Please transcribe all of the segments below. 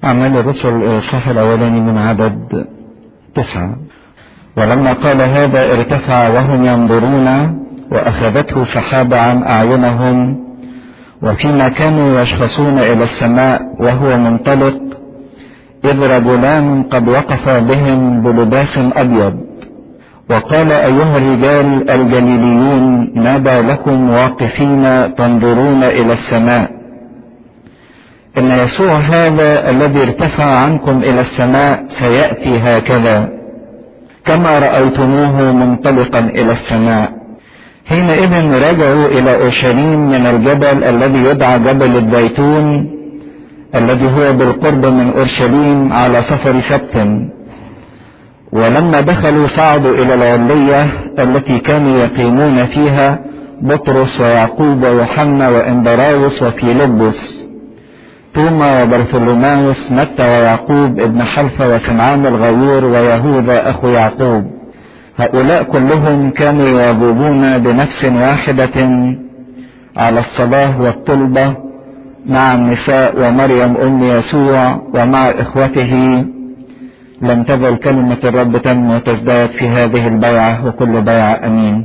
أعمال الرسل الإصحاح الأولاني من عدد تسعة ولما قال هذا ارتفع وهم ينظرون وأخذته سحابة عن أعينهم وفيما كانوا يشخصون إلى السماء وهو منطلق إذ رجلان قد وقفا بهم بلباس أبيض وقال أيها الرجال الجليليون ماذا لكم واقفين تنظرون إلى السماء إن يسوع هذا الذي ارتفع عنكم إلى السماء سيأتي هكذا كما رأيتموه منطلقا إلى السماء حينئذ رجعوا إلى أورشليم من الجبل الذي يدعى جبل الزيتون الذي هو بالقرب من أورشليم على سفر سبت ولما دخلوا صعدوا إلى العلية التي كانوا يقيمون فيها بطرس ويعقوب ويوحنا وإندراوس وفيلبس توما وبرثولوماوس متى ويعقوب ابن حلفة وسمعان الغيور ويهوذا أخو يعقوب هؤلاء كلهم كانوا يواظبون بنفس واحدة على الصلاة والطلبة مع النساء ومريم أم يسوع ومع إخوته لم تزل كلمة الرب تم وتزداد في هذه البيعة وكل بيعة أمين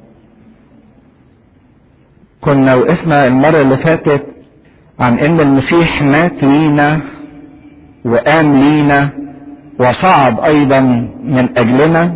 كنا وقفنا المرة اللي فاتت عن ان المسيح مات لينا وقام لينا وصعد ايضا من اجلنا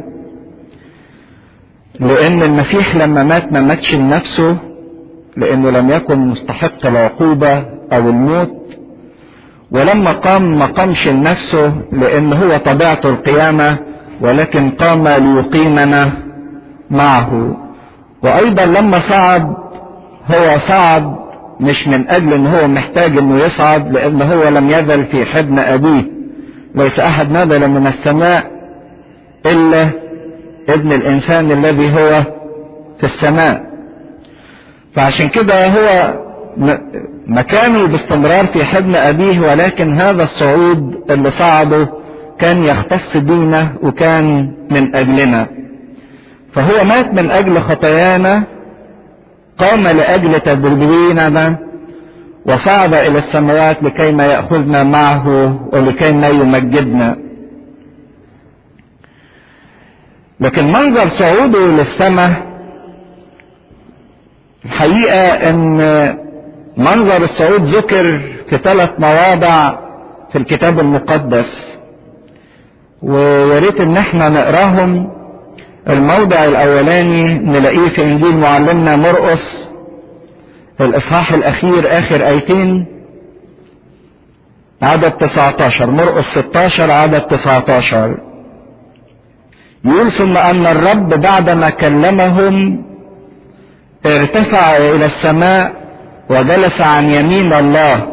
لان المسيح لما مات ما ماتش لنفسه لانه لم يكن مستحق العقوبة او الموت ولما قام ما قامش لنفسه لان هو طبيعته القيامة ولكن قام ليقيمنا معه وايضا لما صعد هو صعد مش من اجل ان هو محتاج انه يصعد لان هو لم يزل في حضن ابيه ليس احد نزل من السماء الا ابن الانسان الذي هو في السماء فعشان كده هو مكانه باستمرار في حضن ابيه ولكن هذا الصعود اللي صعده كان يختص بينا وكان من اجلنا فهو مات من اجل خطايانا قام لأجل تدريبنا وصعد إلى السماوات لكي ما يأخذنا معه ولكي ما يمجدنا لكن منظر صعوده للسماء الحقيقة ان منظر الصعود ذكر في ثلاث مواضع في الكتاب المقدس وياريت ان احنا نقراهم الموضع الاولاني نلاقيه في انجيل معلمنا مرقس الاصحاح الاخير اخر ايتين عدد 19 مرقس 16 عدد 19 يقول ثم ان الرب بعدما كلمهم ارتفع الى السماء وجلس عن يمين الله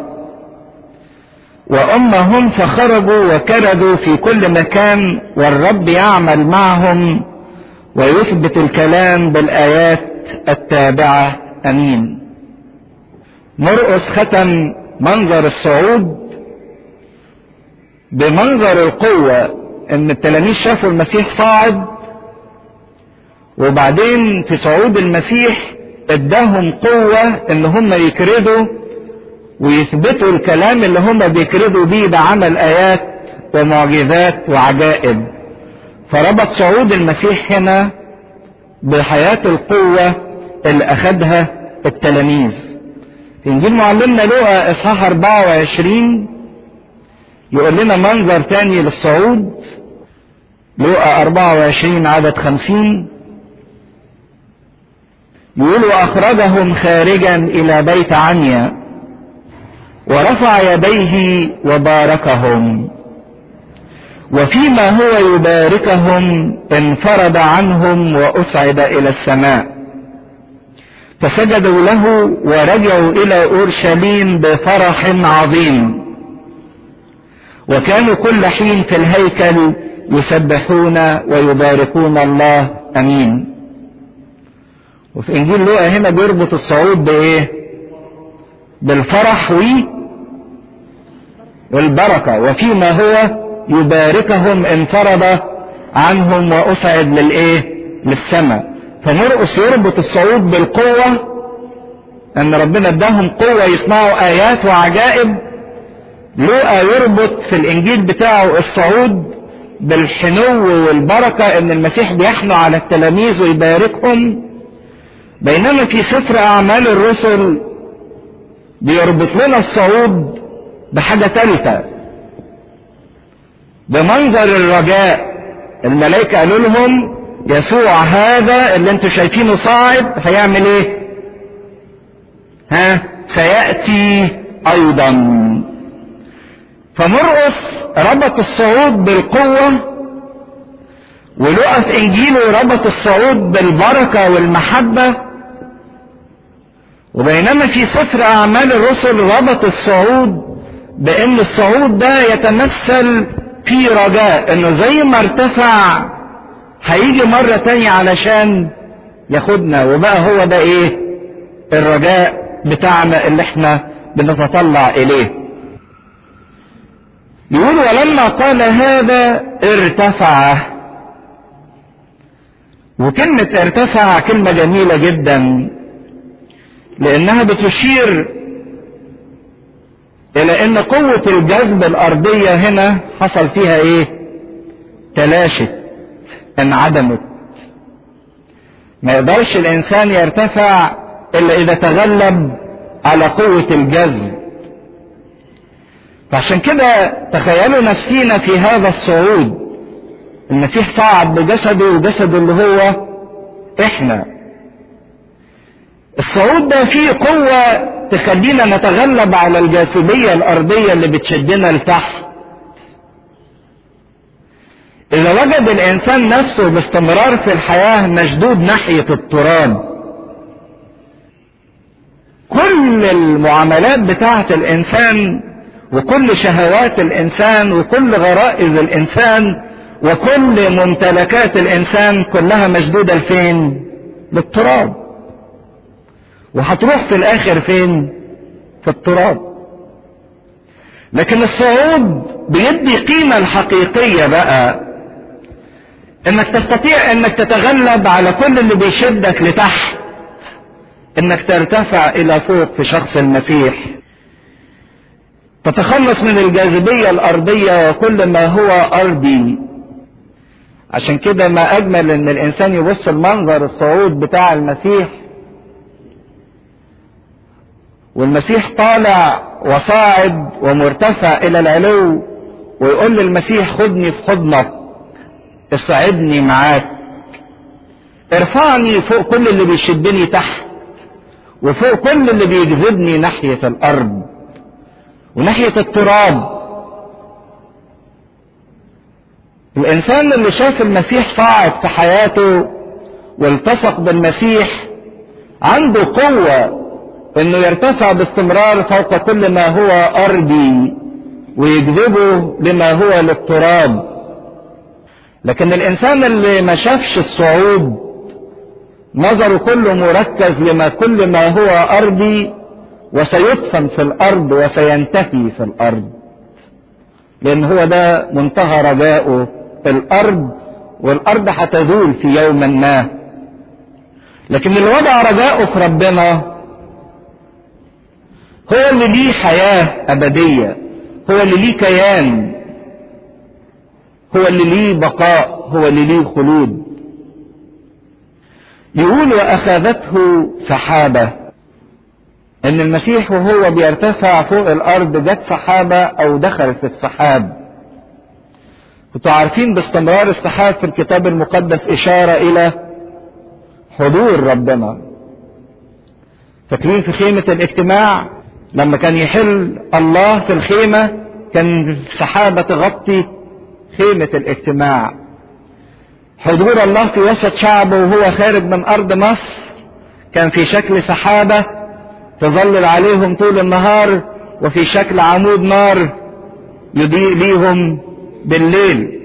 وامهم فخرجوا وكردوا في كل مكان والرب يعمل معهم ويثبت الكلام بالايات التابعه امين مرقس ختم منظر الصعود بمنظر القوه ان التلاميذ شافوا المسيح صاعد وبعدين في صعود المسيح اداهم قوه ان هم يكردوا ويثبتوا الكلام اللي هم بيكردوا بيه بعمل ايات ومعجزات وعجائب فربط صعود المسيح هنا بحياة القوة اللي أخدها التلاميذ في إنجيل معلمنا لوقا إصحاح 24 يقول لنا منظر تاني للصعود لوقا 24 عدد 50 يقول وأخرجهم خارجا إلى بيت عنيا ورفع يديه وباركهم وفيما هو يباركهم انفرد عنهم وأصعد إلى السماء فسجدوا له ورجعوا إلى أورشليم بفرح عظيم وكانوا كل حين في الهيكل يسبحون ويباركون الله أمين وفي إنجيل لوقا هنا بيربط الصعود بإيه؟ بالفرح والبركة وفيما هو يباركهم انفرد عنهم وأسعد للإيه؟ للسماء فمرقس يربط الصعود بالقوة أن ربنا اداهم قوة يصنعوا آيات وعجائب لوقا يربط في الانجيل بتاعه الصعود بالحنو والبركة ان المسيح بيحنو على التلاميذ ويباركهم بينما في سفر اعمال الرسل بيربط لنا الصعود بحاجة ثالثة بمنظر الرجاء الملائكة قالوا لهم يسوع هذا اللي انتوا شايفينه صاعد هيعمل ايه ها سيأتي ايضا فمرقس ربط الصعود بالقوة ولقى في انجيله ربط الصعود بالبركة والمحبة وبينما في سفر اعمال الرسل ربط الصعود بان الصعود ده يتمثل في رجاء انه زي ما ارتفع هيجي مرة تانية علشان ياخدنا وبقى هو ده ايه الرجاء بتاعنا اللي احنا بنتطلع اليه يقول ولما قال هذا ارتفع وكلمة ارتفع كلمة جميلة جدا لانها بتشير الى ان قوة الجذب الارضية هنا حصل فيها ايه تلاشت انعدمت ما يقدرش الانسان يرتفع الا اذا تغلب على قوة الجذب فعشان كده تخيلوا نفسينا في هذا الصعود المسيح صعد بجسده وجسده اللي هو احنا الصعود ده فيه قوة تخلينا نتغلب على الجاذبية الأرضية اللي بتشدنا لتحت إذا وجد الإنسان نفسه باستمرار في الحياة مشدود ناحية التراب كل المعاملات بتاعة الإنسان وكل شهوات الإنسان وكل غرائز الإنسان وكل ممتلكات الإنسان كلها مشدودة لفين؟ للتراب وهتروح في الآخر فين؟ في التراب لكن الصعود بيدي قيمة الحقيقية بقى انك تستطيع انك تتغلب على كل اللي بيشدك لتحت انك ترتفع الى فوق في شخص المسيح تتخلص من الجاذبية الارضية وكل ما هو ارضي عشان كده ما اجمل ان الانسان يبص المنظر الصعود بتاع المسيح والمسيح طالع وصاعد ومرتفع الى العلو ويقول للمسيح خدني في حضنك اصعدني معاك ارفعني فوق كل اللي بيشدني تحت وفوق كل اللي بيجذبني ناحية الارض وناحية التراب الانسان اللي شاف المسيح صاعد في حياته والتصق بالمسيح عنده قوة انه يرتفع باستمرار فوق كل ما هو ارضي ويجذبه لما هو للتراب لكن الانسان اللي ما شافش الصعود نظره كله مركز لما كل ما هو ارضي وسيدفن في الارض وسينتهي في الارض لان هو ده منتهى رجائه الارض والارض هتزول في يوم ما لكن اللي وضع رجائه في ربنا هو اللي ليه حياة أبدية هو اللي ليه كيان هو اللي ليه بقاء هو اللي ليه خلود يقول وأخذته سحابة إن المسيح وهو بيرتفع فوق الأرض جت سحابة أو دخل في السحاب كنتوا عارفين باستمرار السحاب في الكتاب المقدس إشارة إلى حضور ربنا فاكرين في خيمة الاجتماع لما كان يحل الله في الخيمة كان السحابة تغطي خيمة الاجتماع حضور الله في وسط شعبه وهو خارج من أرض مصر كان في شكل سحابة تظلل عليهم طول النهار وفي شكل عمود نار يضيء ليهم بالليل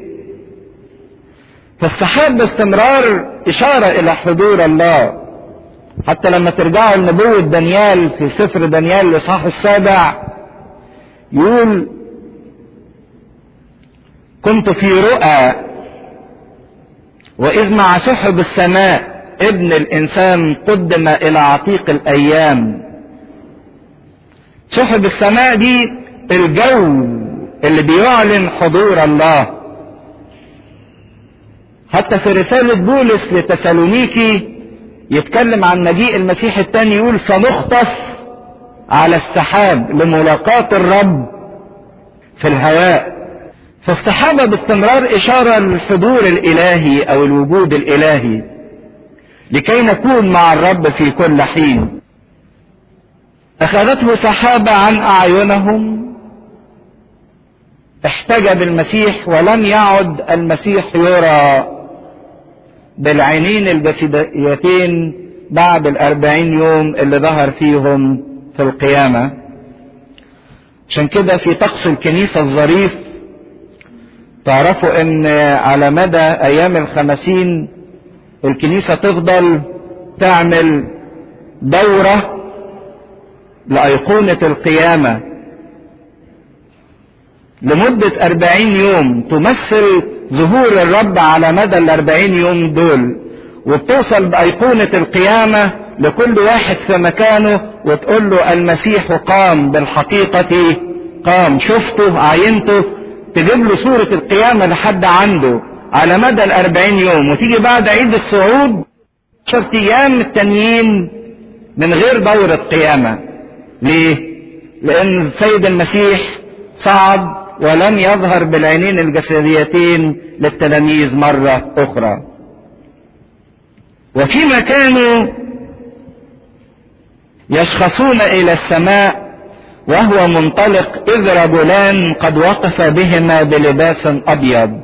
فالسحاب باستمرار إشارة إلى حضور الله حتى لما ترجعوا لنبوة دانيال في سفر دانيال الإصحاح السابع يقول كنت في رؤى وإذ مع سحب السماء ابن الإنسان قدم إلى عتيق الأيام سحب السماء دي الجو اللي بيعلن حضور الله حتى في رسالة بولس لتسالونيكي يتكلم عن مجيء المسيح الثاني يقول سنخطف على السحاب لملاقاة الرب في الهواء فالسحابة باستمرار إشارة للحضور الإلهي أو الوجود الإلهي لكي نكون مع الرب في كل حين أخذته سحابة عن أعينهم احتجب المسيح ولم يعد المسيح يرى بالعينين الجسديتين بعد الأربعين يوم اللي ظهر فيهم في القيامة عشان كده في طقس الكنيسة الظريف تعرفوا ان على مدى ايام الخمسين الكنيسة تفضل تعمل دورة لأيقونة القيامة لمدة أربعين يوم تمثل ظهور الرب على مدى الأربعين يوم دول وبتوصل بأيقونة القيامة لكل واحد في مكانه وتقول له المسيح قام بالحقيقة قام شفته عينته تجيب له صورة القيامة لحد عنده على مدى الأربعين يوم وتيجي بعد عيد الصعود عشرة أيام التانيين من غير دورة قيامة ليه؟ لأن السيد المسيح صعد ولم يظهر بالعينين الجسديتين للتلاميذ مرة أخرى وفيما كانوا يشخصون إلى السماء وهو منطلق إذ رجلان قد وقف بهما بلباس أبيض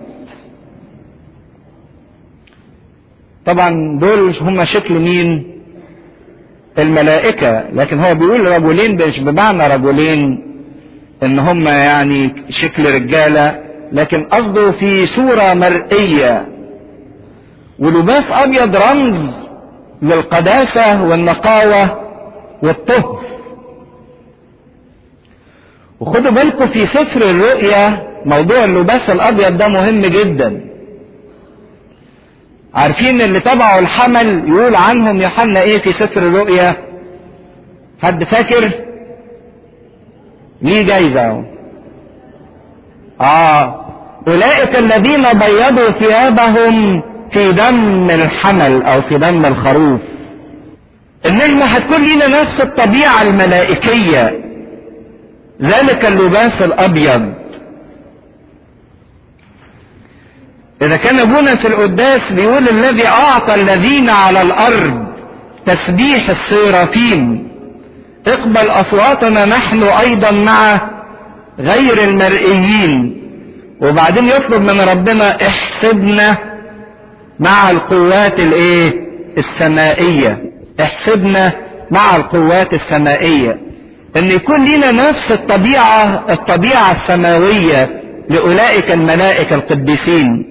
طبعا دول هم شكل مين الملائكة لكن هو بيقول رجلين مش بمعنى رجلين ان هم يعني شكل رجالة لكن قصده في صورة مرئية ولباس ابيض رمز للقداسة والنقاوة والطهر وخدوا بالكم في سفر الرؤيا موضوع اللباس الابيض ده مهم جدا عارفين اللي تبعوا الحمل يقول عنهم يوحنا ايه في سفر الرؤيا حد فاكر ليه جايزة اه اولئك الذين بيضوا ثيابهم في دم الحمل او في دم الخروف ان احنا هتكون لينا نفس الطبيعة الملائكية ذلك اللباس الابيض اذا كان ابونا في القداس بيقول الذي اعطى الذين على الارض تسبيح السيرافيم اقبل اصواتنا نحن ايضا مع غير المرئيين وبعدين يطلب من ربنا احسبنا مع القوات الايه السمائية احسبنا مع القوات السمائية ان يكون لنا نفس الطبيعة الطبيعة السماوية لاولئك الملائكة القديسين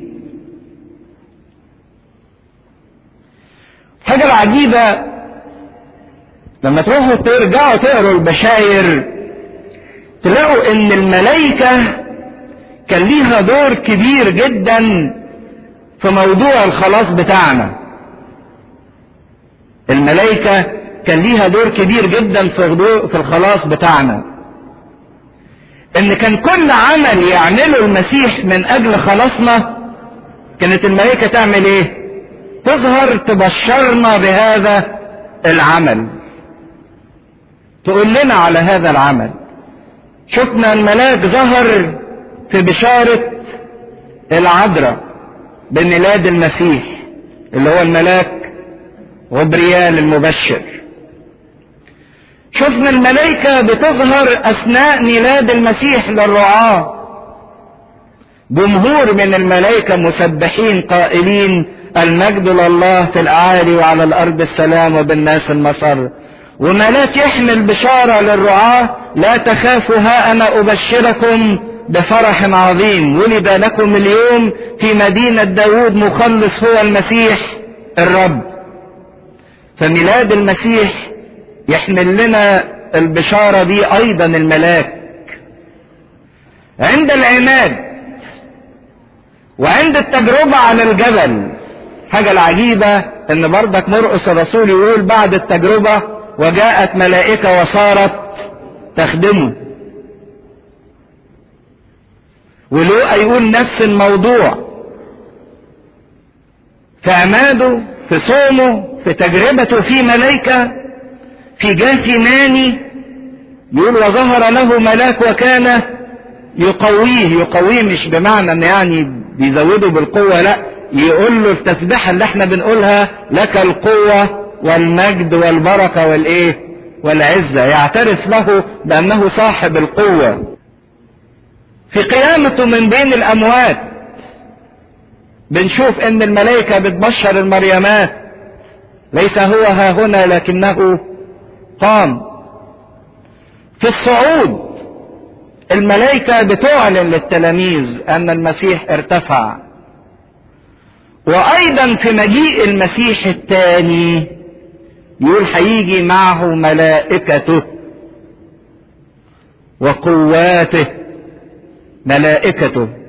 الحاجة العجيبة لما تروحوا ترجعوا تقروا البشاير تلاقوا ان الملائكة كان ليها دور كبير جدا في موضوع الخلاص بتاعنا الملائكة كان ليها دور كبير جدا في الخلاص بتاعنا ان كان كل عمل يعمله المسيح من اجل خلاصنا كانت الملائكة تعمل ايه تظهر تبشرنا بهذا العمل تقول لنا على هذا العمل شفنا الملاك ظهر في بشارة العذراء بميلاد المسيح اللي هو الملاك غبريال المبشر شفنا الملائكة بتظهر أثناء ميلاد المسيح للرعاة جمهور من الملائكة مسبحين قائلين المجد لله في الأعالي وعلى الأرض السلام وبالناس المسر وملاك يحمل بشارة للرعاة لا تخافوا ها أنا أبشركم بفرح عظيم ولد لكم اليوم في مدينة داود مخلص هو المسيح الرب فميلاد المسيح يحمل لنا البشارة دي أيضا الملاك عند العماد وعند التجربة على الجبل حاجة العجيبة ان بردك مرقس الرسول يقول بعد التجربة وجاءت ملائكة وصارت تخدمه ولوقا يقول نفس الموضوع في عماده في صومه في تجربته في ملائكة في جاثماني يقول وظهر له ملاك وكان يقويه يقويه مش بمعنى ان يعني بيزوده بالقوة لا يقول له التسبيحة اللي احنا بنقولها لك القوة والمجد والبركة والايه والعزة يعترف له بانه صاحب القوة في قيامته من بين الاموات بنشوف ان الملائكة بتبشر المريمات ليس هو ها هنا لكنه قام في الصعود الملائكة بتعلن للتلاميذ ان المسيح ارتفع وايضا في مجيء المسيح الثاني يقول هيجي معه ملائكته وقواته ملائكته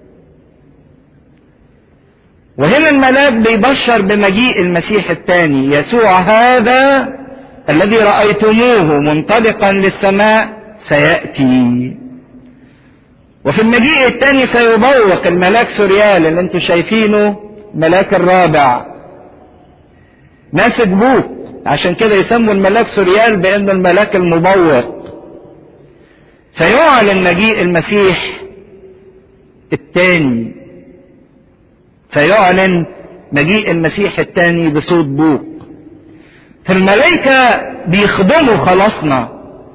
وهنا الملاك بيبشر بمجيء المسيح الثاني يسوع هذا الذي رأيتموه منطلقا للسماء سيأتي وفي المجيء الثاني سيبوق الملاك سوريال اللي انتم شايفينه الملاك الرابع ماسك بوق عشان كده يسموا الملاك سوريال بانه الملاك المبوق سيعلن مجيء المسيح الثاني سيعلن مجيء المسيح الثاني بصوت بوق فالملائكة بيخدموا خلاصنا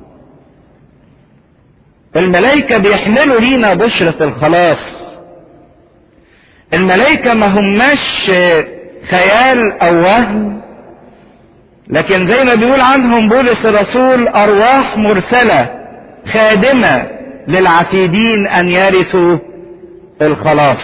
الملائكة بيحملوا لينا بشرة الخلاص الملائكة ما هماش خيال او وهم لكن زي ما بيقول عنهم بولس الرسول ارواح مرسلة خادمة للعتيدين ان يرثوا الخلاص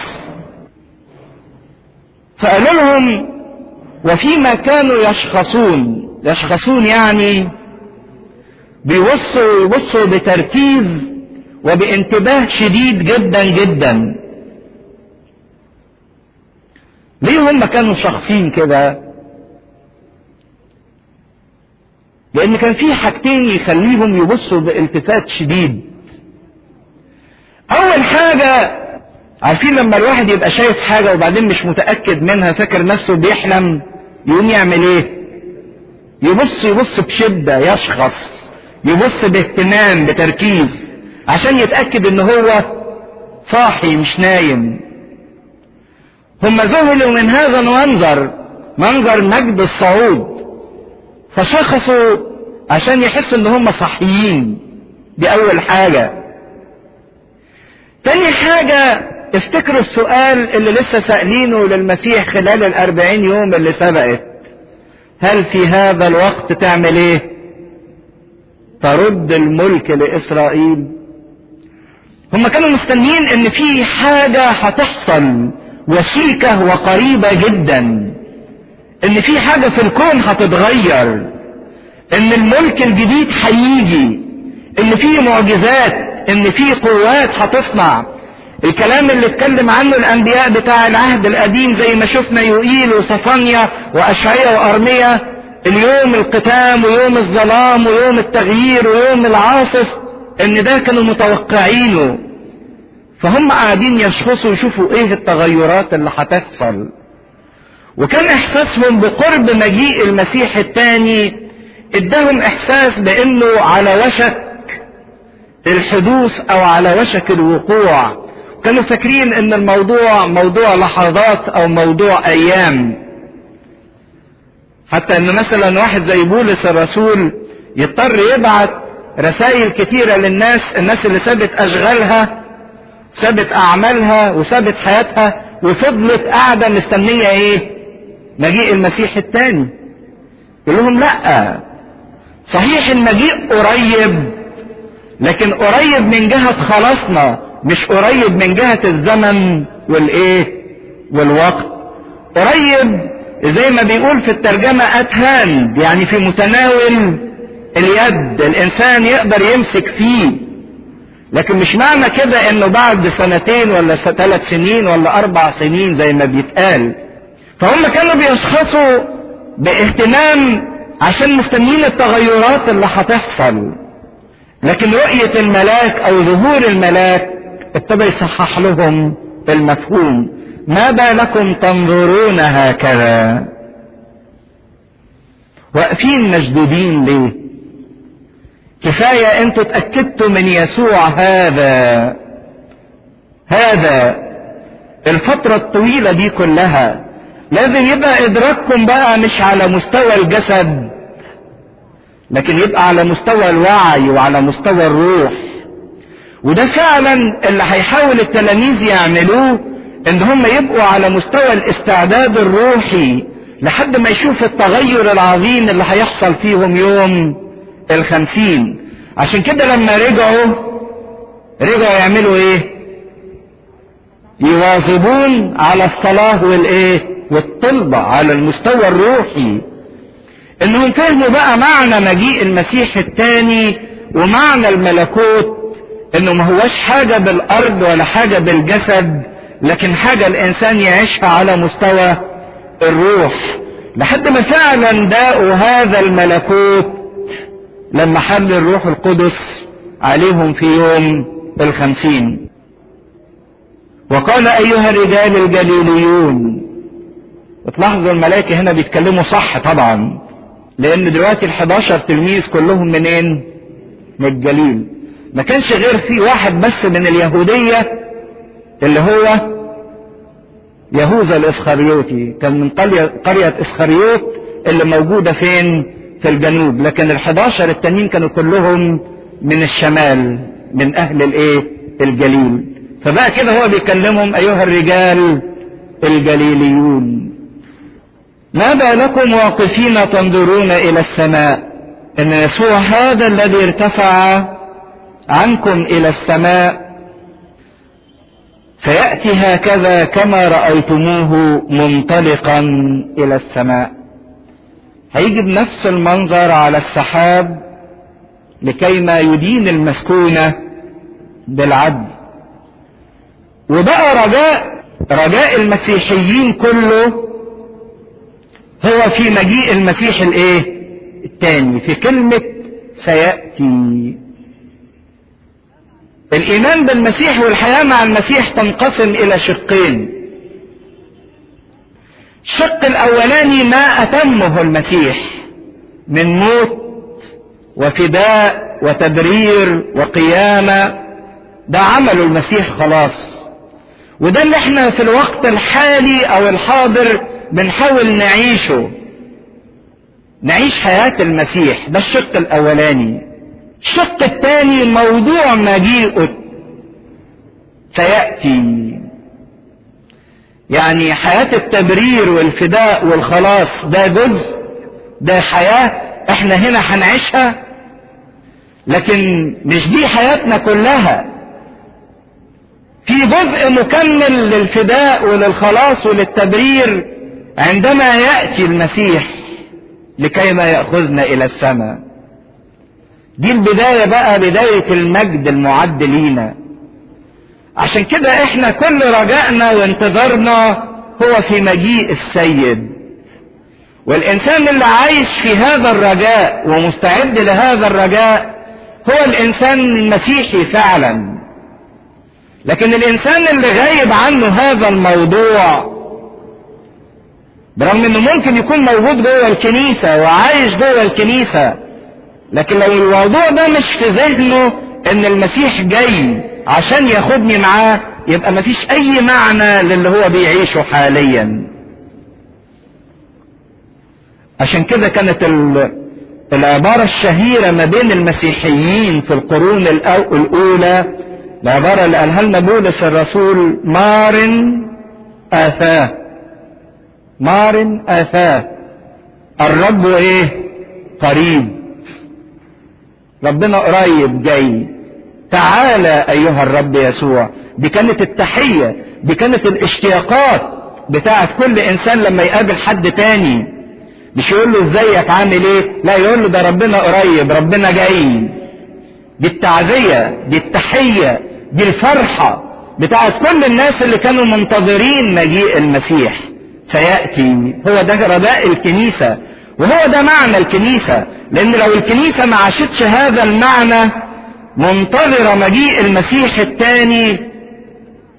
فقالوا لهم وفيما كانوا يشخصون يشخصون يعني بيبصوا يبصوا بتركيز وبانتباه شديد جدا جدا ليه هم كانوا شخصين كده لان كان في حاجتين يخليهم يبصوا بالتفات شديد اول حاجة عارفين لما الواحد يبقى شايف حاجة وبعدين مش متأكد منها فاكر نفسه بيحلم يقوم يعمل ايه يبص يبص بشدة يشخص يبص باهتمام بتركيز عشان يتأكد ان هو صاحي مش نايم هم ذهلوا من هذا المنظر منظر مجد الصعود فشخصوا عشان يحسوا ان هم صحيين دي اول حاجة تاني حاجة افتكروا السؤال اللي لسه سألينه للمسيح خلال الاربعين يوم اللي سبقت هل في هذا الوقت تعمل ايه ترد الملك لاسرائيل هم كانوا مستنيين ان في حاجة هتحصل وشيكة وقريبة جدا ان في حاجة في الكون هتتغير ان الملك الجديد هيجي ان في معجزات ان في قوات هتصنع الكلام اللي اتكلم عنه الانبياء بتاع العهد القديم زي ما شفنا يوئيل وصفانيا واشعيا وارميا اليوم القتام ويوم الظلام ويوم التغيير ويوم العاصف ان ده كانوا متوقعينه فهم قاعدين يشخصوا يشوفوا ايه التغيرات اللي هتحصل وكان احساسهم بقرب مجيء المسيح الثاني اداهم احساس بانه على وشك الحدوث او على وشك الوقوع كانوا فاكرين ان الموضوع موضوع لحظات او موضوع ايام حتى ان مثلا واحد زي بولس الرسول يضطر يبعت رسائل كتيرة للناس الناس اللي سابت اشغالها سابت اعمالها وسابت حياتها وفضلت قاعدة مستنية ايه مجيء المسيح الثاني يقول لهم لا صحيح المجيء قريب لكن قريب من جهة خلاصنا مش قريب من جهة الزمن والايه والوقت قريب زي ما بيقول في الترجمة اتهان يعني في متناول اليد الانسان يقدر يمسك فيه لكن مش معنى كده انه بعد سنتين ولا ثلاث سنين ولا اربع سنين زي ما بيتقال فهم كانوا بيشخصوا باهتمام عشان مستنيين التغيرات اللي هتحصل لكن رؤية الملاك او ظهور الملاك ابتدى يصحح لهم المفهوم ما بالكم تنظرون هكذا واقفين مشدودين ليه كفاية انتوا اتأكدتوا من يسوع هذا هذا الفترة الطويلة دي كلها لازم يبقى ادراككم بقى مش على مستوى الجسد لكن يبقى على مستوى الوعي وعلى مستوى الروح وده فعلا اللي هيحاول التلاميذ يعملوه ان هم يبقوا على مستوى الاستعداد الروحي لحد ما يشوف التغير العظيم اللي هيحصل فيهم يوم الخمسين عشان كده لما رجعوا رجعوا يعملوا ايه يواظبون على الصلاة والايه والطلبة على المستوى الروحي انهم فهموا بقى معنى مجيء المسيح الثاني ومعنى الملكوت انه ما هوش حاجة بالارض ولا حاجة بالجسد لكن حاجة الانسان يعيشها على مستوى الروح لحد ما فعلا داقوا هذا الملكوت لما حل الروح القدس عليهم في يوم الخمسين وقال ايها الرجال الجليليون تلاحظوا الملائكة هنا بيتكلموا صح طبعا لان دلوقتي ال11 تلميذ كلهم منين من الجليل ما كانش غير في واحد بس من اليهودية اللي هو يهوذا الاسخريوطي كان من قرية, قرية اسخريوط اللي موجودة فين في الجنوب لكن ال11 التانيين كانوا كلهم من الشمال من اهل الايه الجليل فبقى كده هو بيكلمهم ايها الرجال الجليليون ما بالكم واقفين تنظرون الى السماء ان يسوع هذا الذي ارتفع عنكم الى السماء سياتي هكذا كما رايتموه منطلقا الى السماء هيجي بنفس المنظر على السحاب لكي ما يدين المسكونه بالعدل وبقى رجاء رجاء المسيحيين كله هو في مجيء المسيح الايه الثاني في كلمة سيأتي الإيمان بالمسيح والحياة مع المسيح تنقسم إلى شقين الشق الأولاني ما أتمه المسيح من موت وفداء وتبرير وقيامة ده عمله المسيح خلاص وده اللي احنا في الوقت الحالي او الحاضر بنحاول نعيشه نعيش حياة المسيح ده الشق الاولاني الشق الثاني موضوع مجيئه سيأتي يعني حياة التبرير والفداء والخلاص ده جزء ده حياة احنا هنا هنعيشها لكن مش دي حياتنا كلها في جزء مكمل للفداء وللخلاص وللتبرير عندما يأتي المسيح لكي ما يأخذنا إلى السماء دي البداية بقى بداية المجد المعد لينا عشان كده احنا كل رجائنا وانتظارنا هو في مجيء السيد والإنسان اللي عايش في هذا الرجاء ومستعد لهذا الرجاء هو الإنسان المسيحي فعلا لكن الانسان اللي غايب عنه هذا الموضوع برغم انه ممكن يكون موجود جوه الكنيسه وعايش جوه الكنيسه لكن لو الموضوع ده مش في ذهنه ان المسيح جاي عشان ياخدني معاه يبقى مفيش اي معنى للي هو بيعيشه حاليا عشان كده كانت العبارة الشهيرة ما بين المسيحيين في القرون الأولى العبارة اللي قالها لنا بولس الرسول مار آثاه مار آثاه الرب ايه قريب ربنا قريب جاي تعالى ايها الرب يسوع دي كانت التحية دي كانت الاشتياقات بتاعت كل انسان لما يقابل حد تاني مش يقول له ازيك عامل ايه لا يقول له ده ربنا قريب ربنا جاي دي التعزية دي التحية دي الفرحة بتاعت كل الناس اللي كانوا منتظرين مجيء المسيح سيأتي هو ده رجاء الكنيسة وهو ده معنى الكنيسة لأن لو الكنيسة ما عاشتش هذا المعنى منتظرة مجيء المسيح الثاني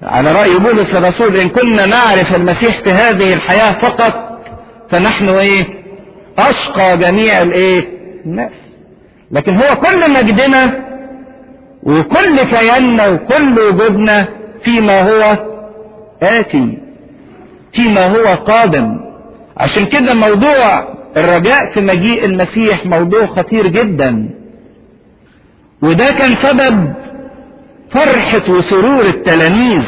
على رأي بولس الرسول إن كنا نعرف المسيح في هذه الحياة فقط فنحن إيه أشقى جميع الإيه الناس لكن هو كل مجدنا وكل كياننا وكل وجودنا فيما هو آتي فيما هو قادم عشان كده موضوع الرجاء في مجيء المسيح موضوع خطير جدا وده كان سبب فرحة وسرور التلاميذ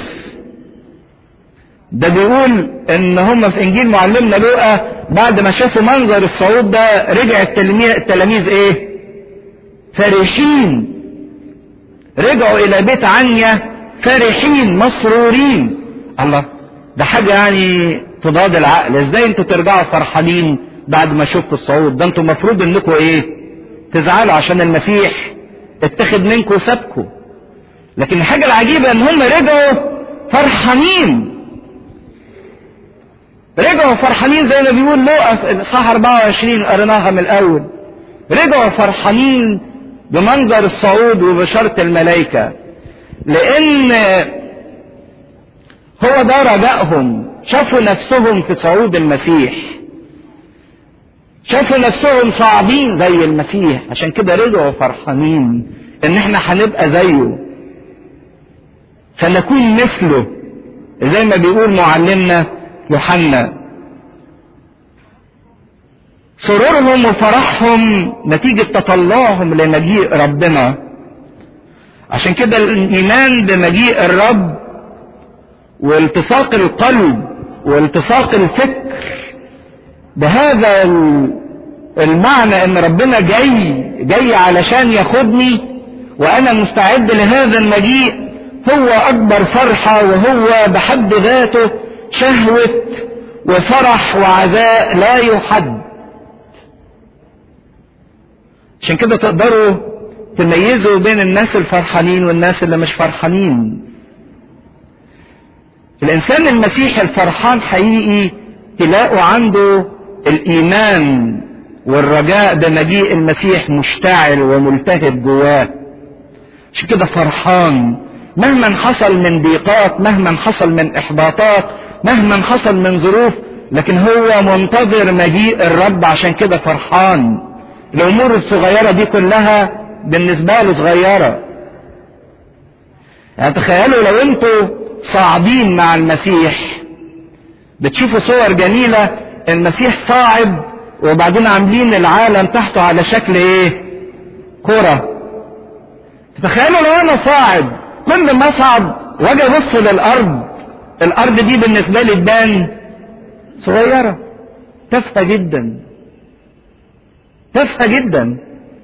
ده بيقول ان هم في انجيل معلمنا لوقا بعد ما شافوا منظر الصعود ده رجع التلاميذ ايه فرحين رجعوا الى بيت عنيا فرحين مسرورين الله ده حاجة يعني تضاد العقل ازاي انتوا ترجعوا فرحانين بعد ما شفتوا الصعود ده انتوا المفروض انكم ايه تزعلوا عشان المسيح اتخذ منكم وسابكم لكن الحاجة العجيبة ان هم رجعوا فرحانين رجعوا فرحانين زي ما بيقول لوقا في اصحاح 24 قريناها من الاول رجعوا فرحانين بمنظر الصعود وبشارة الملائكة لان هو ده رجائهم شافوا نفسهم في صعود المسيح شافوا نفسهم صعبين زي المسيح عشان كده رجعوا فرحانين ان احنا هنبقى زيه سنكون مثله زي ما بيقول معلمنا يوحنا سرورهم وفرحهم نتيجة تطلعهم لمجيء ربنا عشان كده الإيمان بمجيء الرب والتصاق القلب والتصاق الفكر بهذا المعنى ان ربنا جاي جاي علشان ياخدني وانا مستعد لهذا المجيء هو اكبر فرحة وهو بحد ذاته شهوة وفرح وعزاء لا يحد عشان كده تقدروا تميزوا بين الناس الفرحانين والناس اللي مش فرحانين الانسان المسيحي الفرحان حقيقي تلاقوا عنده الايمان والرجاء بمجيء المسيح مشتعل وملتهب جواه عشان كده فرحان مهما حصل من ضيقات مهما حصل من احباطات مهما حصل من ظروف لكن هو منتظر مجيء الرب عشان كده فرحان الامور الصغيره دي كلها بالنسبه له صغيره يعني تخيلوا لو انتوا صاعدين مع المسيح بتشوفوا صور جميله المسيح صاعد وبعدين عاملين العالم تحته على شكل ايه كره تخيلوا لو انا صاعد كل ما اصعد واجي ابص للارض الارض دي بالنسبه لي تبان صغيره تافهه جدا تافهه جدا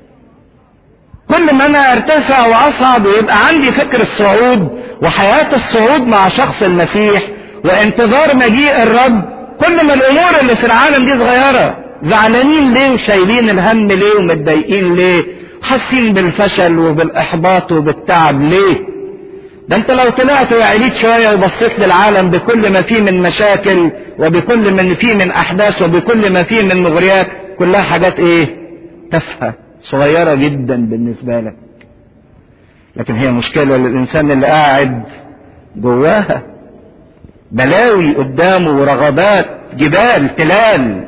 كل ما انا ارتفع واصعد ويبقى عندي فكر الصعود وحياه الصعود مع شخص المسيح وانتظار مجيء الرب كل ما الامور اللي في العالم دي صغيره زعلانين ليه وشايلين الهم ليه ومتضايقين ليه حاسين بالفشل وبالاحباط وبالتعب ليه ده انت لو طلعت وعليت شويه وبصيت للعالم بكل ما فيه من مشاكل وبكل ما فيه من احداث وبكل ما فيه من مغريات كلها حاجات ايه تافهه صغيره جدا بالنسبه لك لكن هي مشكله للانسان اللي قاعد جواها بلاوي قدامه ورغبات جبال تلال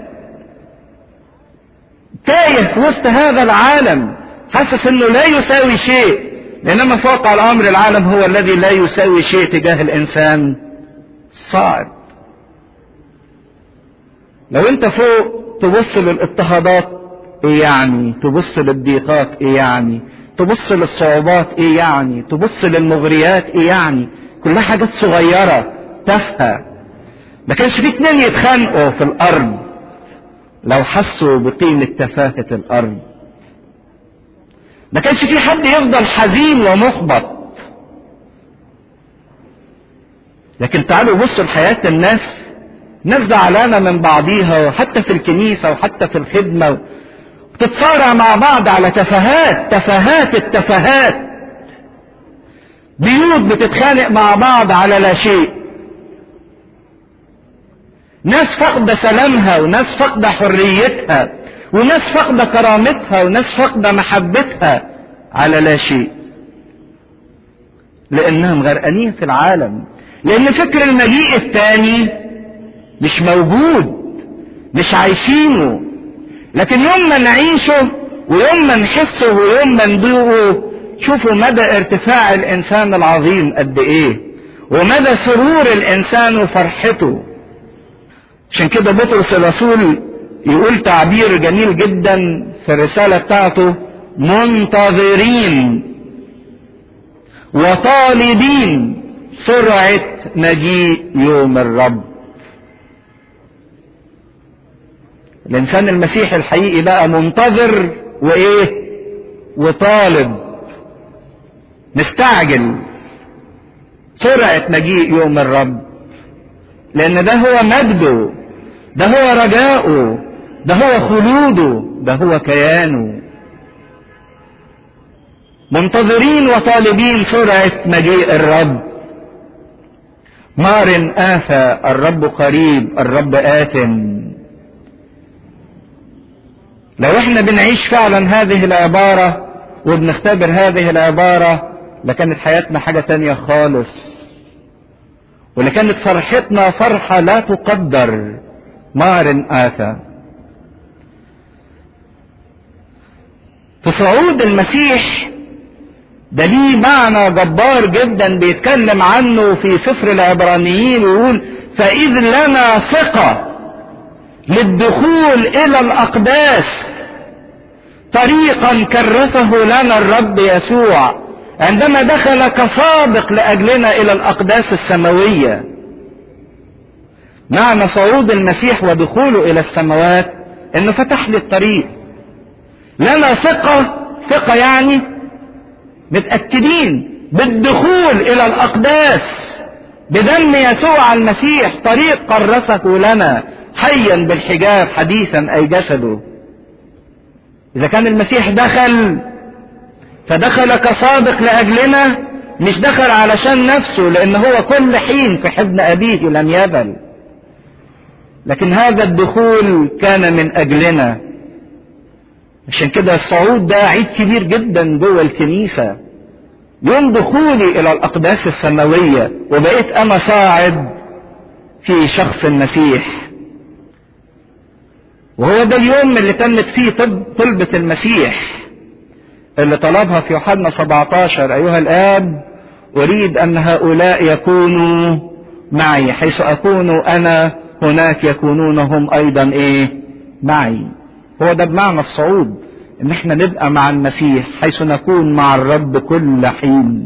تايه في وسط هذا العالم حاسس انه لا يساوي شيء لانما فوق الامر العالم هو الذي لا يساوي شيء تجاه الانسان صعب لو انت فوق تبص للاضطهادات ايه يعني تبص للضيقات ايه يعني تبص للصعوبات ايه يعني تبص للمغريات ايه يعني كلها حاجات صغيرة تافهة ما كانش في اتنين يتخانقوا في الارض لو حسوا بقيمة تفاهة الارض ما كانش في حد يفضل حزين ومحبط لكن تعالوا بصوا لحياة الناس ناس زعلانة من بعضيها وحتى في الكنيسة وحتى في الخدمة بتتصارع مع بعض على تفاهات تفاهات التفاهات بيوت بتتخانق مع بعض على لا شيء ناس فاقدة سلامها وناس فاقدة حريتها وناس فاقدة كرامتها وناس فاقدة محبتها على لا شيء لانهم غرقانين في العالم لان فكر المجيء الثاني مش موجود مش عايشينه لكن يوم ما نعيشه ويوم ما نحسه ويوم ما ندوقه شوفوا مدى ارتفاع الانسان العظيم قد ايه ومدى سرور الانسان وفرحته عشان كده بطرس الرسول يقول تعبير جميل جدا في الرسالة بتاعته منتظرين وطالبين سرعة مجيء يوم الرب الانسان المسيحي الحقيقي بقى منتظر وايه وطالب مستعجل سرعة مجيء يوم الرب لان ده هو مجده ده هو رجاؤه ده هو خلوده ده هو كيانه منتظرين وطالبين سرعة مجيء الرب مار آفى الرب قريب الرب آت لو احنا بنعيش فعلا هذه العبارة وبنختبر هذه العبارة لكانت حياتنا حاجة تانية خالص ولكانت فرحتنا فرحة لا تقدر مار آتى في صعود المسيح ده ليه معنى جبار جدا بيتكلم عنه في سفر العبرانيين ويقول فإذ لنا ثقة للدخول إلى الأقداس طريقا كرسه لنا الرب يسوع عندما دخل كسابق لأجلنا إلى الأقداس السماوية معنى صعود المسيح ودخوله إلى السماوات إنه فتح لي الطريق لنا ثقة ثقة يعني متأكدين بالدخول إلى الأقداس بدم يسوع المسيح طريق قرسه لنا حيا بالحجاب حديثا أي جسده إذا كان المسيح دخل فدخل كسابق لأجلنا مش دخل علشان نفسه لأن هو كل حين في حضن أبيه لم يبل لكن هذا الدخول كان من أجلنا عشان كده الصعود ده عيد كبير جدا جوه الكنيسة يوم دخولي إلى الأقداس السماوية وبقيت أنا صاعد في شخص المسيح وهو ده اليوم اللي تمت فيه طب طلبة المسيح اللي طلبها في يوحنا 17 أيها الآب أريد أن هؤلاء يكونوا معي حيث أكون أنا هناك يكونون هم أيضا إيه معي هو ده بمعنى الصعود ان احنا نبقى مع المسيح حيث نكون مع الرب كل حين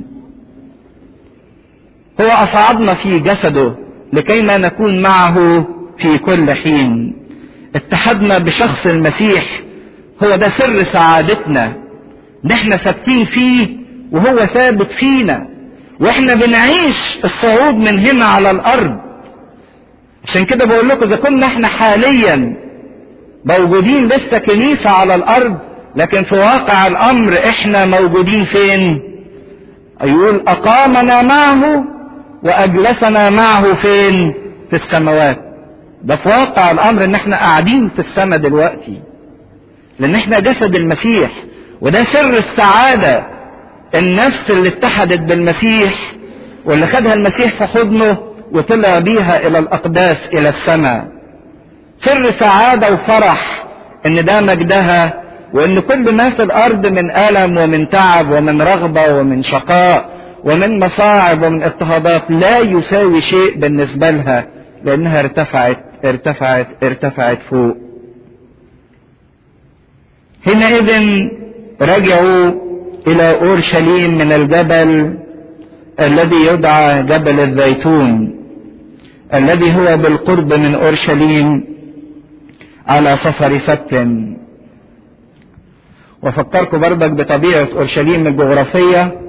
هو اصعدنا في جسده لكي ما نكون معه في كل حين اتحدنا بشخص المسيح هو ده سر سعادتنا ان احنا ثابتين فيه وهو ثابت فينا واحنا بنعيش الصعود من هنا على الارض عشان كده بقول لكم اذا كنا احنا حاليا موجودين لسه كنيسة على الارض لكن في واقع الامر احنا موجودين فين يقول اقامنا معه واجلسنا معه فين في السماوات ده في واقع الامر ان احنا قاعدين في السماء دلوقتي لان احنا جسد المسيح وده سر السعادة النفس اللي اتحدت بالمسيح واللي خدها المسيح في حضنه وطلع بيها الى الاقداس الى السماء سر سعادة وفرح ان ده مجدها وان كل ما في الارض من الم ومن تعب ومن رغبة ومن شقاء ومن مصاعب ومن اضطهادات لا يساوي شيء بالنسبة لها لانها ارتفعت ارتفعت ارتفعت فوق حينئذ رجعوا الى اورشليم من الجبل الذي يدعى جبل الزيتون الذي هو بالقرب من اورشليم على سفر سبت وفكركم بردك بطبيعة اورشليم الجغرافية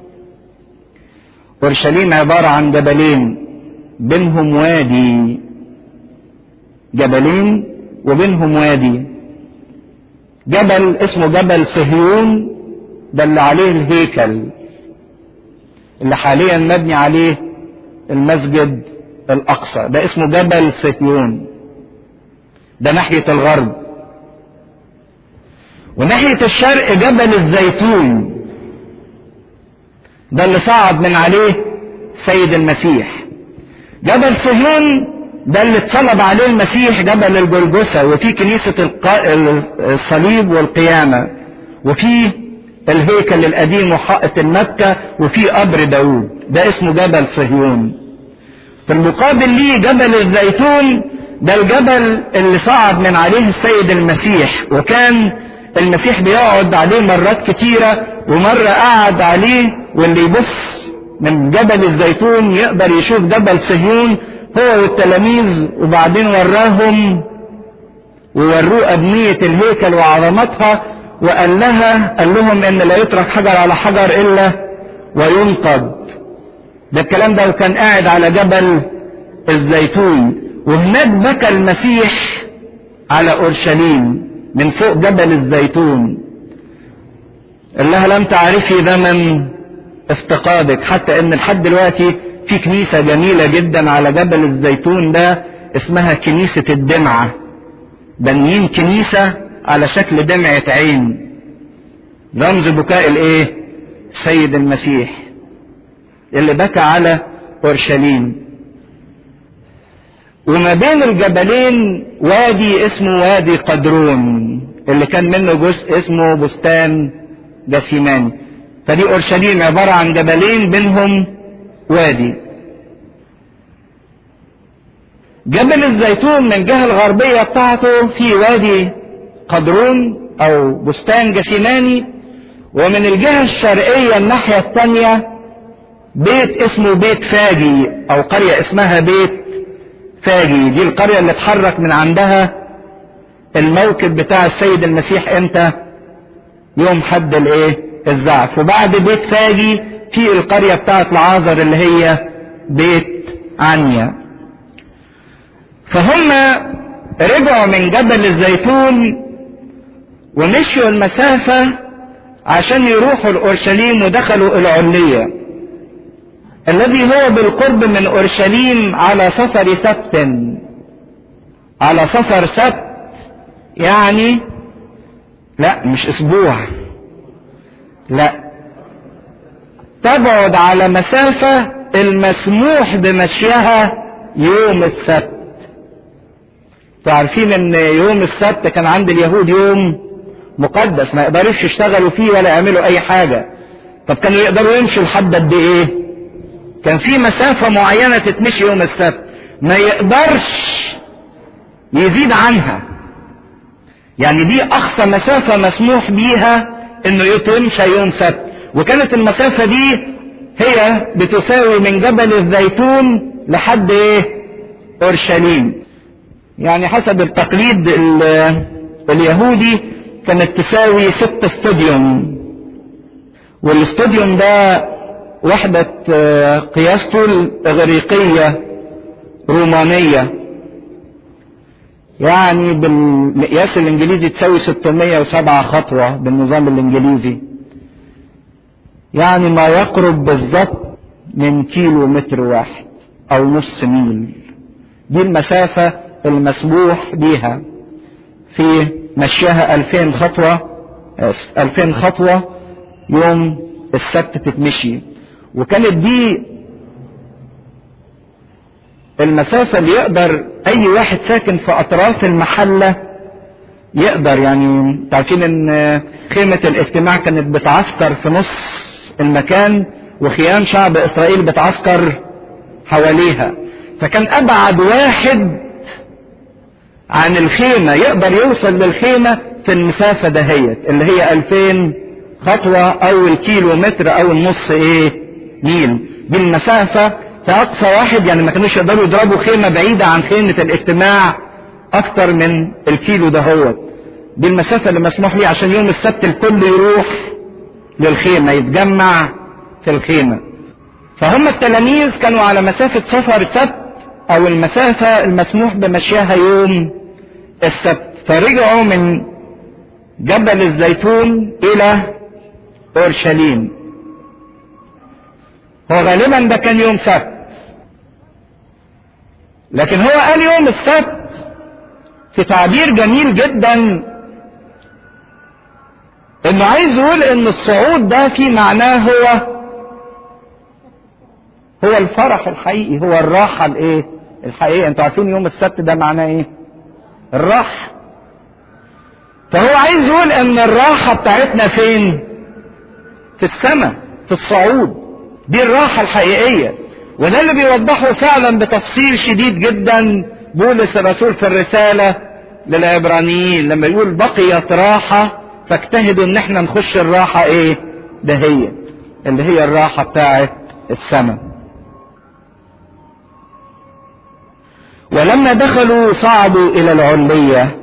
اورشليم عبارة عن جبلين بينهم وادي جبلين وبينهم وادي جبل اسمه جبل صهيون ده اللي عليه الهيكل اللي حاليا مبني عليه المسجد الاقصى ده اسمه جبل صهيون ده ناحية الغرب وناحية الشرق جبل الزيتون ده اللي صعد من عليه سيد المسيح جبل صهيون ده اللي اتصلب عليه المسيح جبل الجلجثة وفي كنيسة الصليب والقيامة وفي الهيكل القديم وحائط المكة وفي قبر داود ده اسمه جبل صهيون في المقابل ليه جبل الزيتون ده الجبل اللي صعد من عليه السيد المسيح وكان المسيح بيقعد عليه مرات كتيرة ومرة قعد عليه واللي يبص من جبل الزيتون يقدر يشوف جبل صهيون هو والتلاميذ وبعدين وراهم ووروه أبنية الهيكل وعظمتها وقال لها قال لهم ان لا يترك حجر على حجر الا وينقض ده الكلام ده وكان قاعد على جبل الزيتون وهناك بكى المسيح على اورشليم من فوق جبل الزيتون قال لها لم تعرفي زمن افتقادك حتى ان لحد دلوقتي في كنيسة جميلة جدا على جبل الزيتون ده اسمها كنيسة الدمعة بنيين كنيسة على شكل دمعة عين رمز بكاء الايه سيد المسيح اللي بكى على اورشليم وما بين الجبلين وادي اسمه وادي قدرون اللي كان منه جزء اسمه بستان جسيماني فدي اورشليم عبارة عن جبلين بينهم وادي جبل الزيتون من الجهة الغربية بتاعته في وادي قدرون او بستان جسيماني ومن الجهة الشرقية الناحية الثانية بيت اسمه بيت فاجي او قرية اسمها بيت فاجي دي القرية اللي اتحرك من عندها الموكب بتاع السيد المسيح امتى يوم حد الايه الزعف وبعد بيت فاجي في القرية بتاعت العازر اللي هي بيت عنيا فهم رجعوا من جبل الزيتون ومشوا المسافة عشان يروحوا لأورشليم ودخلوا العلية الذي هو بالقرب من أورشليم على سفر سبت على سفر سبت يعني لا مش أسبوع لا تبعد على مسافة المسموح بمشيها يوم السبت تعرفين ان يوم السبت كان عند اليهود يوم مقدس ما يقدروش يشتغلوا فيه ولا يعملوا اي حاجة طب كانوا يقدروا يمشوا لحد قد ايه كان في مسافة معينة تتمشي يوم السبت ما يقدرش يزيد عنها يعني دي اقصى مسافة مسموح بيها انه يتمشى يوم سبت وكانت المسافة دي هي بتساوي من جبل الزيتون لحد ايه اورشليم يعني حسب التقليد اليهودي كانت تساوي ست استوديوم والاستوديوم ده وحدة قياسته الإغريقية رومانية يعني بالمقياس الإنجليزي تساوي 607 خطوة بالنظام الإنجليزي يعني ما يقرب بالضبط من كيلو متر واحد أو نص ميل دي المسافة المسموح بيها في مشيها 2000 خطوة 2000 خطوة يوم السبت تتمشي وكانت دي المسافة اللي يقدر أي واحد ساكن في أطراف المحلة يقدر يعني تعرفين إن خيمة الاجتماع كانت بتعسكر في نص المكان وخيام شعب إسرائيل بتعسكر حواليها فكان أبعد واحد عن الخيمة يقدر يوصل للخيمة في المسافة دهيت اللي هي 2000 خطوة أو الكيلو متر أو النص إيه ميل دي المسافة فأقصى واحد يعني ما كانوش يقدروا يضربوا خيمة بعيدة عن خيمة الاجتماع أكتر من الكيلو دهوت دي المسافة اللي مسموح ليه عشان يوم السبت الكل يروح للخيمة يتجمع في الخيمة فهم التلاميذ كانوا على مسافة سفر سبت او المسافة المسموح بمشيها يوم السبت فرجعوا من جبل الزيتون الى اورشليم هو غالبا ده كان يوم سبت لكن هو قال يوم السبت في تعبير جميل جدا انه عايز يقول ان الصعود ده في معناه هو هو الفرح الحقيقي هو الراحة الايه الحقيقية انتوا عارفين يوم السبت ده معناه ايه الراحة فهو عايز يقول ان الراحة بتاعتنا فين في السماء في الصعود دي الراحة الحقيقية وده اللي بيوضحه فعلا بتفصيل شديد جدا بولس الرسول في الرسالة للعبرانيين لما يقول بقيت راحة فاجتهدوا ان احنا نخش الراحة ايه دهية اللي هي الراحة بتاعت السماء ولما دخلوا صعدوا الى العلية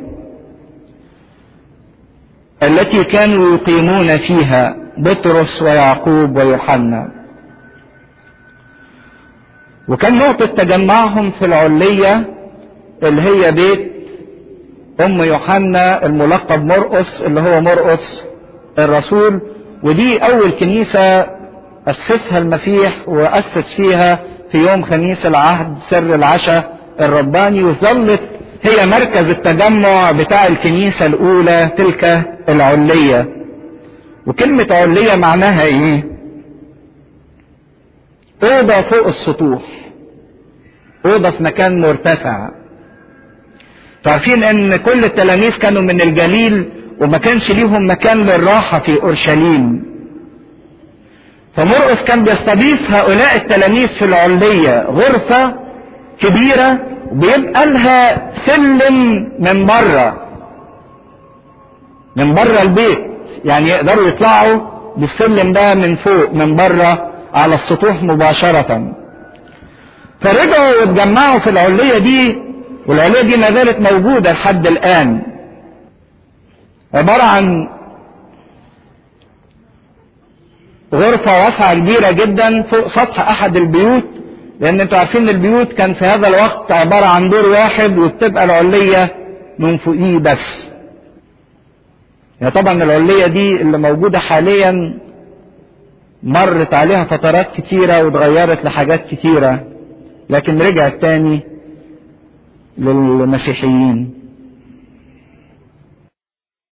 التي كانوا يقيمون فيها بطرس ويعقوب ويوحنا وكان نقطة تجمعهم في العلية اللي هي بيت أم يوحنا الملقب مرقس اللي هو مرقس الرسول ودي أول كنيسة أسسها المسيح وأسس فيها في يوم خميس العهد سر العشاء الرباني وظلت هي مركز التجمع بتاع الكنيسة الأولى تلك العلية وكلمة علية معناها إيه؟ أوضة فوق السطوح أوضة في مكان مرتفع تعرفين ان كل التلاميذ كانوا من الجليل وما كانش ليهم مكان للراحة في اورشليم فمرقس كان بيستضيف هؤلاء التلاميذ في العلية غرفة كبيرة وبيبقى لها سلم من بره من بره البيت يعني يقدروا يطلعوا بالسلم ده من فوق من بره على السطوح مباشرة فرجعوا واتجمعوا في العلية دي والعلية دي ما زالت موجودة لحد الآن عبارة عن غرفة واسعة كبيرة جدا فوق سطح أحد البيوت لأن أنتوا عارفين البيوت كان في هذا الوقت عبارة عن دور واحد وبتبقى العلية من فوقيه بس. يعني طبعا العلية دي اللي موجودة حاليا مرت عليها فترات كتيرة واتغيرت لحاجات كتيرة لكن رجعت تاني للمسيحيين